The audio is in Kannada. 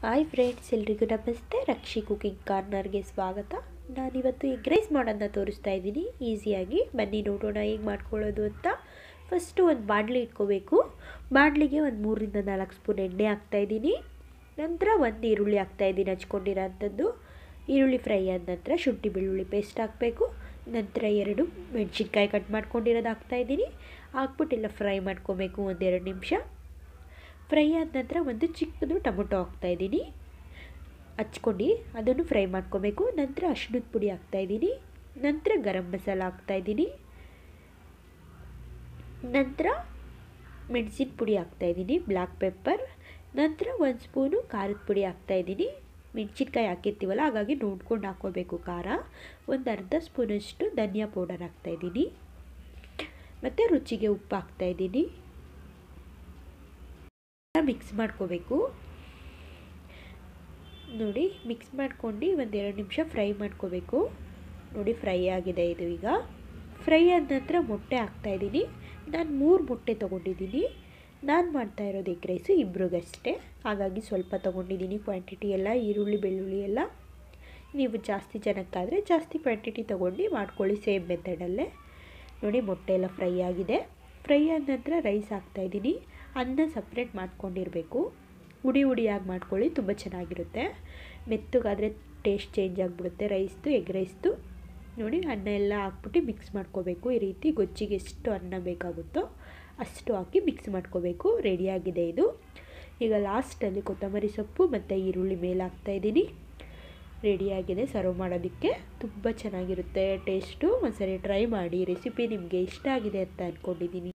ಹಾಯ್ ಫ್ರೆಂಡ್ಸ್ ಎಲ್ರಿಗೂ ನಮಸ್ತೆ ರಕ್ಷಿ ಕುಕಿಂಗ್ ಕಾರ್ನರ್ಗೆ ಸ್ವಾಗತ ನಾನಿವತ್ತು ಎಗ್ ರೈಸ್ ಮಾಡೋದನ್ನ ತೋರಿಸ್ತಾ ಇದ್ದೀನಿ ಈಸಿಯಾಗಿ ಬನ್ನಿ ನೋಡೋಣ ಹೇಗೆ ಮಾಡ್ಕೊಳ್ಳೋದು ಅಂತ ಫಸ್ಟು ಒಂದು ಬಾಣಲಿ ಇಟ್ಕೋಬೇಕು ಬಾಣಲಿಗೆ ಒಂದು ಮೂರರಿಂದ ನಾಲ್ಕು ಸ್ಪೂನ್ ಎಣ್ಣೆ ಹಾಕ್ತಾಯಿದ್ದೀನಿ ನಂತರ ಒಂದು ಈರುಳ್ಳಿ ಹಾಕ್ತಾಯಿದ್ದೀನಿ ಹಚ್ಕೊಂಡಿರೋ ಅಂಥದ್ದು ಈರುಳ್ಳಿ ಫ್ರೈ ಆದ ನಂತರ ಶುಂಠಿ ಬೆಳ್ಳುಳ್ಳಿ ಪೇಸ್ಟ್ ಹಾಕಬೇಕು ನಂತರ ಎರಡು ಮೆಣಸಿನ್ಕಾಯಿ ಕಟ್ ಮಾಡ್ಕೊಂಡಿರೋದು ಹಾಕ್ತಾಯಿದ್ದೀನಿ ಹಾಕ್ಬಿಟ್ಟೆಲ್ಲ ಫ್ರೈ ಮಾಡ್ಕೋಬೇಕು ಒಂದೆರಡು ನಿಮಿಷ ಫ್ರೈ ಆದ ನಂತರ ಒಂದು ಚಿಕ್ಕದು ಟೊಮೊಟೊ ಹಾಕ್ತಾಯಿದ್ದೀನಿ ಹಚ್ಕೊಂಡು ಅದನ್ನು ಫ್ರೈ ಮಾಡ್ಕೋಬೇಕು ನಂತರ ಅರ್ಶಿಣದ ಪುಡಿ ಹಾಕ್ತಾಯಿದ್ದೀನಿ ನಂತರ ಗರಂ ಮಸಾಲ ಹಾಕ್ತಾಯಿದ್ದೀನಿ ನಂತರ ಮೆಣಸಿನ ಪುಡಿ ಹಾಕ್ತಾಯಿದ್ದೀನಿ ಬ್ಲ್ಯಾಕ್ ಪೆಪ್ಪರ್ ನಂತರ ಒಂದು ಸ್ಪೂನು ಖಾರದ ಪುಡಿ ಹಾಕ್ತಾಯಿದ್ದೀನಿ ಮೆಣಸಿನ್ಕಾಯಿ ಹಾಕಿರ್ತೀವಲ್ಲ ಹಾಗಾಗಿ ನೋಡ್ಕೊಂಡು ಹಾಕ್ಕೋಬೇಕು ಖಾರ ಒಂದು ಅರ್ಧ ಸ್ಪೂನಷ್ಟು ಧನಿಯಾ ಪೌಡರ್ ಹಾಕ್ತಾಯಿದ್ದೀನಿ ಮತ್ತು ರುಚಿಗೆ ಉಪ್ಪು ಹಾಕ್ತಾಯಿದ್ದೀನಿ ಮಿಕ್ಸ್ ಮಾಡ್ಕೋಬೇಕು ನೋಡಿ ಮಿಕ್ಸ್ ಮಾಡ್ಕೊಂಡು ಒಂದು ಎರಡು ನಿಮಿಷ ಫ್ರೈ ಮಾಡ್ಕೋಬೇಕು ನೋಡಿ ಫ್ರೈ ಆಗಿದೆ ಇದು ಈಗ ಫ್ರೈ ಆದ ನಂತರ ಮೊಟ್ಟೆ ಹಾಕ್ತಾಯಿದ್ದೀನಿ ನಾನು ಮೂರು ಮೊಟ್ಟೆ ತೊಗೊಂಡಿದ್ದೀನಿ ನಾನು ಮಾಡ್ತಾ ಇರೋದು ಎಗ್ ರೈಸು ಇಬ್ರಿಗಷ್ಟೇ ಹಾಗಾಗಿ ಸ್ವಲ್ಪ ತೊಗೊಂಡಿದ್ದೀನಿ ಕ್ವಾಂಟಿಟಿ ಎಲ್ಲ ಈರುಳ್ಳಿ ಬೆಳ್ಳುಳ್ಳಿ ಎಲ್ಲ ನೀವು ಜಾಸ್ತಿ ಜನಕ್ಕಾದರೆ ಜಾಸ್ತಿ ಕ್ವಾಂಟಿಟಿ ತೊಗೊಂಡು ಮಾಡ್ಕೊಳ್ಳಿ ಸೇಮ್ ಮೆಥಡಲ್ಲೇ ನೋಡಿ ಮೊಟ್ಟೆ ಎಲ್ಲ ಫ್ರೈ ಆಗಿದೆ ಫ್ರೈ ಆದ ನಂತರ ರೈಸ್ ಹಾಕ್ತಾಯಿದ್ದೀನಿ ಅನ್ನ ಸಪ್ರೇಟ್ ಮಾಡ್ಕೊಂಡಿರಬೇಕು ಹುಡಿ ಹುಡಿಯಾಗಿ ಮಾಡ್ಕೊಳ್ಳಿ ತುಂಬ ಚೆನ್ನಾಗಿರುತ್ತೆ ಮೆತ್ತಗಾದರೆ ಟೇಸ್ಟ್ ಚೇಂಜ್ ಆಗಿಬಿಡುತ್ತೆ ರೈಸ್ದು ಎಗ್ ರೈಸ್ದು ನೋಡಿ ಅನ್ನ ಎಲ್ಲ ಹಾಕ್ಬಿಟ್ಟು ಮಿಕ್ಸ್ ಮಾಡ್ಕೋಬೇಕು ಈ ರೀತಿ ಗೊಜ್ಜಿಗೆ ಎಷ್ಟು ಅನ್ನ ಬೇಕಾಗುತ್ತೋ ಅಷ್ಟು ಹಾಕಿ ಮಿಕ್ಸ್ ಮಾಡ್ಕೋಬೇಕು ರೆಡಿಯಾಗಿದೆ ಇದು ಈಗ ಲಾಸ್ಟಲ್ಲಿ ಕೊತ್ತಂಬರಿ ಸೊಪ್ಪು ಮತ್ತು ಈರುಳ್ಳಿ ಮೇಲೆ ಹಾಕ್ತಾಯಿದ್ದೀನಿ ರೆಡಿಯಾಗಿದೆ ಸರ್ವ್ ಮಾಡೋದಕ್ಕೆ ತುಂಬ ಚೆನ್ನಾಗಿರುತ್ತೆ ಟೇಸ್ಟು ಒಂದ್ಸರಿ ಟ್ರೈ ಮಾಡಿ ರೆಸಿಪಿ ನಿಮಗೆ ಇಷ್ಟ ಆಗಿದೆ ಅಂತ ಅಂದ್ಕೊಂಡಿದ್ದೀನಿ